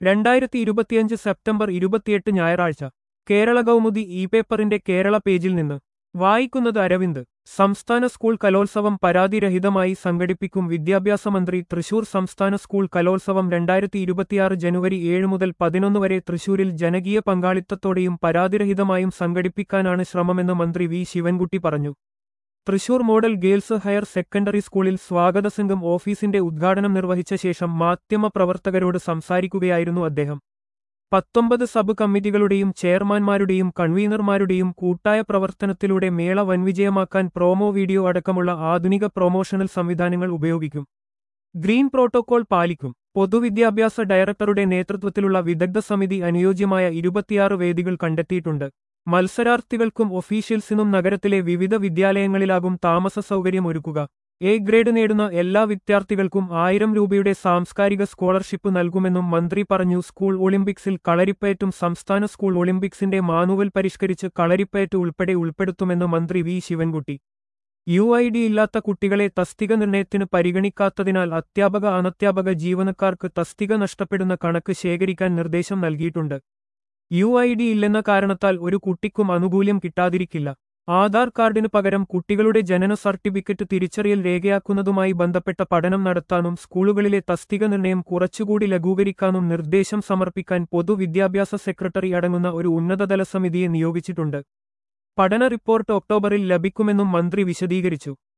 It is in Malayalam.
രണ്ടായിരത്തി ഇരുപത്തിയഞ്ച് സെപ്റ്റംബർ ഇരുപത്തിയെട്ട് ഞായറാഴ്ച കേരള കൗമുദി ഇ പേപ്പറിന്റെ കേരള പേജിൽ നിന്ന് വായിക്കുന്നത് അരവിന്ദ് സംസ്ഥാന സ്കൂൾ കലോത്സവം പരാതിരഹിതമായി സംഘടിപ്പിക്കും വിദ്യാഭ്യാസ മന്ത്രി തൃശൂർ സംസ്ഥാന സ്കൂൾ കലോത്സവം രണ്ടായിരത്തി ഇരുപത്തിയാറ് ജനുവരി ഏഴ് മുതൽ പതിനൊന്ന് വരെ തൃശൂരിൽ ജനകീയ പങ്കാളിത്തത്തോടെയും പരാതിരഹിതമായും സംഘടിപ്പിക്കാനാണ് ശ്രമമെന്ന് മന്ത്രി വി ശിവൻകുട്ടി പറഞ്ഞു Thrissur model girls higher secondary സ്കൂളിൽ സ്വാഗത സംഘം ഓഫീസിന്റെ ഉദ്ഘാടനം നിർവഹിച്ച ശേഷം മാധ്യമപ്രവർത്തകരോട് സംസാരിക്കുകയായിരുന്നു അദ്ദേഹം പത്തൊമ്പത് സബ് കമ്മിറ്റികളുടെയും ചെയർമാൻമാരുടെയും കൺവീനർമാരുടെയും കൂട്ടായ പ്രവർത്തനത്തിലൂടെ മേള വൻവിജയമാക്കാൻ പ്രോമോ വീഡിയോ അടക്കമുള്ള ആധുനിക പ്രൊമോഷണൽ സംവിധാനങ്ങൾ ഉപയോഗിക്കും ഗ്രീൻ പ്രോട്ടോകോൾ പാലിക്കും പൊതുവിദ്യാഭ്യാസ ഡയറക്ടറുടെ നേതൃത്വത്തിലുള്ള വിദഗ്ധ സമിതി അനുയോജ്യമായ ഇരുപത്തിയാറ് വേദികൾ കണ്ടെത്തിയിട്ടുണ്ട് മത്സരാർത്ഥികൾക്കും ഒഫീഷ്യൽസിനും നഗരത്തിലെ വിവിധ വിദ്യാലയങ്ങളിലാകും താമസ സൗകര്യം ഒരുക്കുക എ ഗ്രേഡ് നേടുന്ന എല്ലാ വിദ്യാർത്ഥികൾക്കും ആയിരം രൂപയുടെ സാംസ്കാരിക സ്കോളർഷിപ്പ് നൽകുമെന്നും മന്ത്രി പറഞ്ഞു സ്കൂൾ ഒളിമ്പിക്സിൽ കളരിപ്പയറ്റും സംസ്ഥാന സ്കൂൾ ഒളിമ്പിക്സിന്റെ മാനുവൽ പരിഷ്കരിച്ച് കളരിപ്പയറ്റ് ഉൾപ്പെടെ ഉൾപ്പെടുത്തുമെന്ന് മന്ത്രി V Sivankutty U I D ഇല്ലാത്ത കുട്ടികളെ തസ്തിക നിർണയത്തിന് പരിഗണിക്കാത്തതിനാൽ അധ്യാപക അനധ്യാപക ജീവനക്കാർക്ക് തസ്തിക നഷ്ടപ്പെടുന്ന കണക്ക് ശേഖരിക്കാൻ നിർദ്ദേശം നൽകിയിട്ടുണ്ട് യു ഐ ഡി ഇല്ലെന്ന കാരണത്താൽ ഒരു കുട്ടിക്കും ആനുകൂല്യം കിട്ടാതിരിക്കില്ല ആധാർ കാർഡിനു പകരം കുട്ടികളുടെ ജനന സർട്ടിഫിക്കറ്റ് തിരിച്ചറിയൽ രേഖയാക്കുന്നതുമായി ബന്ധപ്പെട്ട പഠനം നടത്താനും സ്കൂളുകളിലെ തസ്തിക നിർണയം കുറച്ചുകൂടി ലഘൂകരിക്കാനും നിർദ്ദേശം സമർപ്പിക്കാൻ പൊതുവിദ്യാഭ്യാസ സെക്രട്ടറി അടങ്ങുന്ന ഒരു ഉന്നതതല സമിതിയെ നിയോഗിച്ചിട്ടുണ്ട് പഠന റിപ്പോർട്ട് ഒക്ടോബറിൽ ലഭിക്കുമെന്നും മന്ത്രി വിശദീകരിച്ചു